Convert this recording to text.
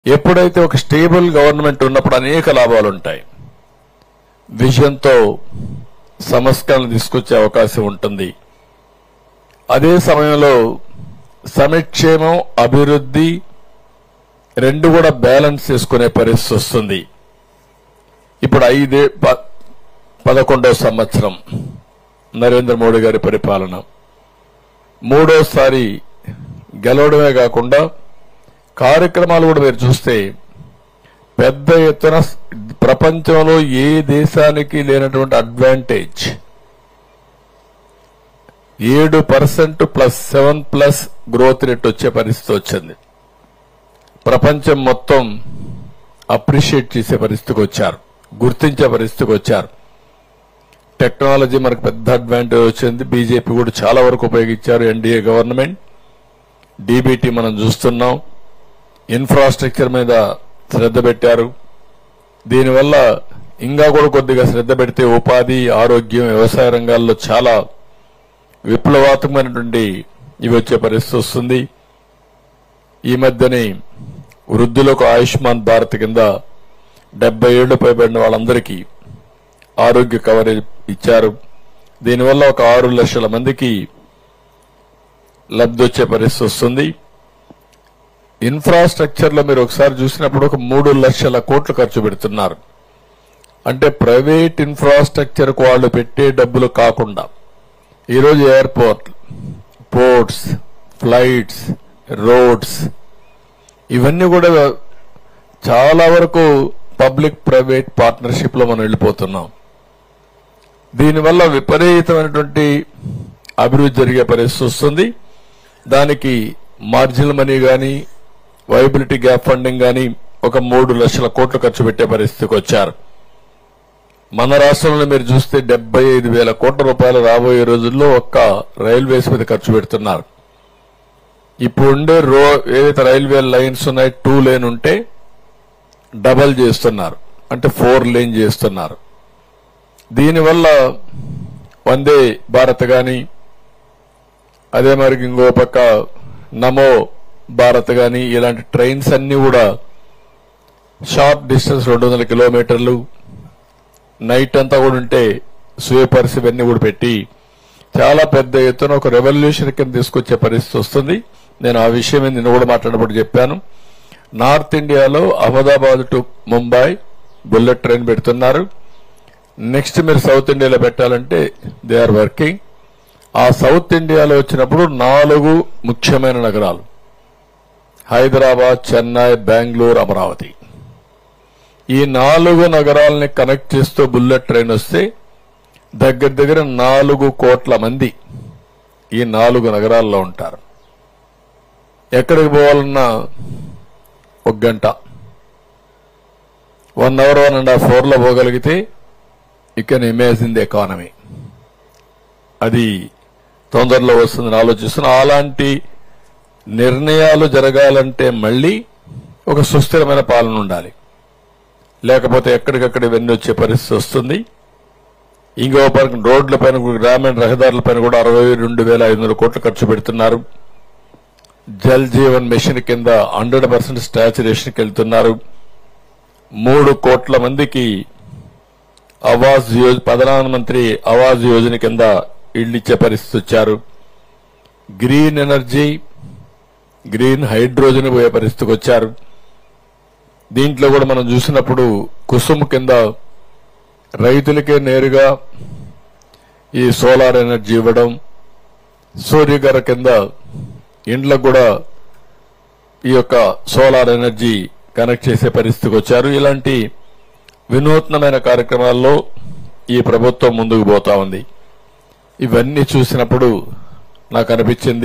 ఎప్పుడైతే ఒక stable government ఉన్నప్పుడు అనేక లాభాలు ఉంటాయి విజన్తో సంస్కరణ తీసుకొచ్చే అవకాశం ఉంటుంది అదే సమయంలో సమిక్షేమం అభివృద్ధి రెండు కూడా బ్యాలెన్స్ చేసుకునే పరిస్థితి వస్తుంది ఇప్పుడు ఐదే ప- పదకొండవ సంవత్సరం నరేంద్ర మోడీ గారి పరిపాలన మూడోసారి గెలవడమే కాకుండా కార్యక్రమాలు కూడా మీరు చూస్తే పెద్ద ఎత్తున స్- ప్రపంచంలో ఏ దేశానికి లేనటువంటి అడ్వాంటేజ్ ఏడు percent plus seven plus growth rate వచ్చే పరిస్థితి వచ్చింది ప్రపంచం మొత్తం అప్రిషియేట్ చేసే పరిస్థితికి వచ్చారు గుర్తించే పరిస్థితికి వచ్చారు టెక్నాలజీ మనకు పెద్ద అడ్వాంటేజ్ వచ్చింది బీజేపీ కూడా చాలా వరకు ఉపయోగించారు ఎన్డీఏ గవర్నమెంట్ డీబీటీ మనం చూస్తున్నాం ఇన్ఫ్రాస్ట్రక్చర్ మీద శ్రద్ధ పెట్టారు దీనివల్ల ఇంకా కూడా కొద్దిగా శ్రద్ధ పెడితే ఉపాధి ఆరోగ్యం వ్యవసాయ రంగాల్లో చాలా విప్లవాత్మకమైనటువంటి ఇవి వచ్చే పరిస్థితి వస్తుంది ఈ మధ్యనే వృద్ధులకు ఆయుష్మాన్ భారత్ కింద డెబ్బై ఏళ్లు పైబడిన వాళ్ళందరికీ ఆరోగ్య కవరేజ్ ఇచ్చారు దీనివల్ల ఒక ఆరు లక్షల మందికి లబ్ధి వచ్చే పరిస్థితి వస్తుంది ఇన్ఫ్రాస్ట్రక్చర్ లో మీరు ఒకసారి చూసినప్పుడు ఒక మూడు లక్షల కోట్లు ఖర్చు పెడుతున్నారు అంటే ప్రైవేట్ ఇన్ఫ్రాస్ట్రక్చర్ కు వాళ్ళు పెట్టే డబ్బులు కాకుండా ఈరోజు ఎయిర్పోర్ట్ పోర్ట్స్ ఫ్లైట్స్ రోడ్స్ ఇవన్నీ కూడా చాలా వరకు పబ్లిక్ ప్రైవేట్ పార్ట్నర్షిప్ లో మనం వెళ్ళిపోతున్నాం దీనివల్ల విపరీతమైనటువంటి అభివృద్ధి జరిగే పరిస్థితి వస్తుంది దానికి మార్జినల్ మనీ గాని వైబిలిటీ గ్యాప్ ఫండింగ్ గాని ఒక మూడు లక్షల కోట్లు ఖర్చు పెట్టే పరిస్థితికి వచ్చారు మన రాష్ట్రంలో మీరు చూస్తే డెబ్బై ఐదు వేల కోట్ల రూపాయలు రాబోయే రోజుల్లో ఒక్క రైల్వేస్ మీద ఖర్చు పెడుతున్నారు ఇప్పుడు ఉండే రో ఏదైతే రైల్వే లైన్స్ ఉన్నాయి టూ లేన్ ఉంటే డబల్ చేస్తున్నారు అంటే ఫోర్ లేన్ చేస్తున్నారు దీనివల్ల వందే భారత్ గాని అదే మరి ఇంకో పక్క నమో భారత్ గాని ఇలాంటి ట్రైన్స్ అన్ని కూడా షార్ట్ డిస్టెన్స్ రెండు వందల కిలోమీటర్లు నైట్ అంతా కూడా ఉంటే స్వీపర్స్ ఇవన్నీ కూడా పెట్టి చాలా పెద్ద ఎత్తున ఒక రెవల్యూషన్ కింద తీసుకొచ్చే పరిస్థితి వస్తుంది నేను ఆ విషయం నిన్న కూడా మాట్లాడినప్పుడు చెప్పాను నార్త్ ఇండియాలో Ahmedabad to Mumbai bullet train పెడుతున్నారు నెక్స్ట్ మీరు సౌత్ ఇండియాలో పెట్టాలంటే దే ఆర్ వర్కింగ్ ఆ సౌత్ ఇండియాలో వచ్చినప్పుడు నాలుగు ముఖ్యమైన నగరాలు హైదరాబాద్ చెన్నై బెంగళూరు అమరావతి ఈ నాలుగు నగరాలని కనెక్ట్ చేస్తూ బుల్లెట్ ట్రైన్ వస్తే దగ్గర దగ్గర నాలుగు కోట్ల మంది ఈ నాలుగు నగరాల్లో ఉంటారు ఎక్కడికి పోవాలన్నా ఒక గంట one hour one and half hour లో పోగలిగితే you can imagine the economy అది తొందరలో వస్తుందని ఆలోచిస్తున్నా అలాంటి నిర్ణయాలు జరగాలంటే మళ్ళీ ఒక సుస్థిరమైన పాలన ఉండాలి లేకపోతే ఎక్కడికక్కడ ఇవన్నీ వచ్చే పరిస్థితి వస్తుంది ఇంకో పక్క రోడ్ల పైన కూడా, గ్రామీణ రహదారుల పైన కూడా అరవై రెండు వేల ఐదు వందల కోట్లు ఖర్చు పెడుతున్నారు జల్ జీవన్ మిషన్ కింద హండ్రెడ్ పర్సెంట్ స్టాచురేషన్కి వెళ్తున్నారు మూడు కోట్ల మందికి ఆవాస్ యోజ ప్రధానమంత్రి ఆవాస్ యోజన కింద ఇళ్లు ఇచ్చే పరిస్థితి వచ్చారు గ్రీన్ ఎనర్జీ గ్రీన్ హైడ్రోజన్ పోయే పరిస్థితికి వచ్చారు దీంట్లో కూడా మనం చూసినప్పుడు కుసుమ్ కింద రైతులకే నేరుగా ఈ సోలార్ ఎనర్జీ ఇవ్వడం సూర్యగార కింద ఇండ్లకు కూడా ఈ యొక్క సోలార్ ఎనర్జీ కనెక్ట్ చేసే పరిస్థితికి వచ్చారు ఇలాంటి వినూత్నమైన కార్యక్రమాల్లో ఈ ప్రభుత్వం ముందుకు పోతా ఉంది ఇవన్నీ చూసినప్పుడు నాకు అనిపించింది